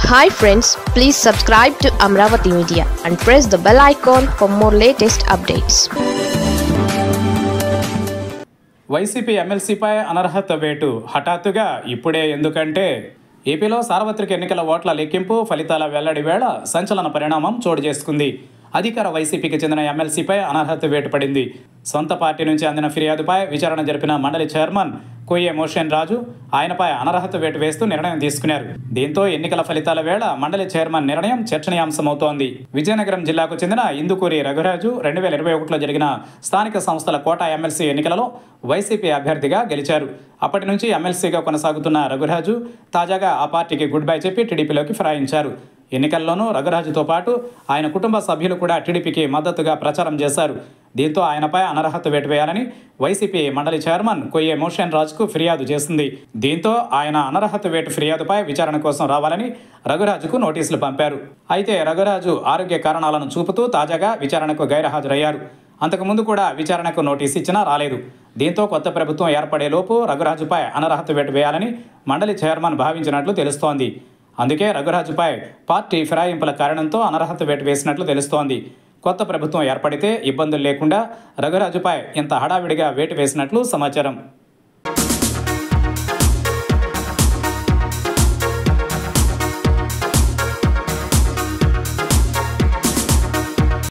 hi friends please subscribe to Amaravati media and press the bell icon for more latest updates YCP ఎమ్మెల్సీపై అనర్హత వేటు హఠాత్తుగా ఇప్పుడే ఎందుకంటే ఏపీలో సార్వత్రిక ఎన్నికల ఓట్ల లెక్కింపు ఫలితాల వెల్లడి వేళ సంచలన పరిణామం చోటు చేసుకుంది అధికార వైసీపీకి చెందిన ఎమ్మెల్సీపై అనర్హత వేటు పడింది సొంత పార్టీ నుంచి అందిన ఫిర్యాదుపై విచారణ జరిపిన మండలి చైర్మన్ కొయ్యే మోషన్ రాజు ఆయనపై అనర్హత వేటు వేస్తూ నిర్ణయం తీసుకున్నారు దీంతో ఎన్నికల ఫలితాల వేళ మండలి చైర్మన్ నిర్ణయం చర్చనీయాంశమవుతోంది విజయనగరం జిల్లాకు చెందిన ఇందుకూరి రఘురాజు రెండు వేల ఇరవై ఒకటిలో జరిగిన స్థానిక సంస్థల కోటా ఎమ్మెల్సీ ఎన్నికలలో వైసీపీ అభ్యర్థిగా గెలిచారు అప్పటి నుంచి ఎమ్మెల్సీగా కొనసాగుతున్న రఘురాజు తాజాగా ఆ పార్టీకి గుడ్ బై చెప్పి టీడీపీలోకి ఫిరాయించారు ఎన్నికల్లోనూ రఘురాజుతో పాటు ఆయన కుటుంబ సభ్యులు కూడా టీడీపీకి మద్దతుగా ప్రచారం చేశారు దీంతో ఆయనపై అనర్హత వేటు వేయాలని వైసీపీ మండలి చైర్మన్ కొయ్యే మోషన్ రాజుకు ఫిర్యాదు చేసింది దీంతో ఆయన అనర్హత వేటు ఫిర్యాదుపై విచారణ కోసం రావాలని రఘురాజుకు నోటీసులు పంపారు అయితే రఘురాజు ఆరోగ్య కారణాలను చూపుతూ తాజాగా విచారణకు గైర్హాజరయ్యారు అంతకుముందు కూడా విచారణకు నోటీస్ ఇచ్చినా రాలేదు దీంతో కొత్త ప్రభుత్వం ఏర్పడేలోపు రఘురాజుపై అనర్హత వేటు వేయాలని మండలి చైర్మన్ భావించినట్లు తెలుస్తోంది అందుకే రఘురాజుపై పార్టీ ఫిరాయింపుల కారణంతో అనర్హత వేటు వేసినట్లు తెలుస్తోంది కొత్త ప్రభుత్వం ఏర్పడితే ఇబ్బందులు లేకుండా రఘురాజుపై ఇంత హడావిడిగా వేటు వేసినట్లు సమాచారం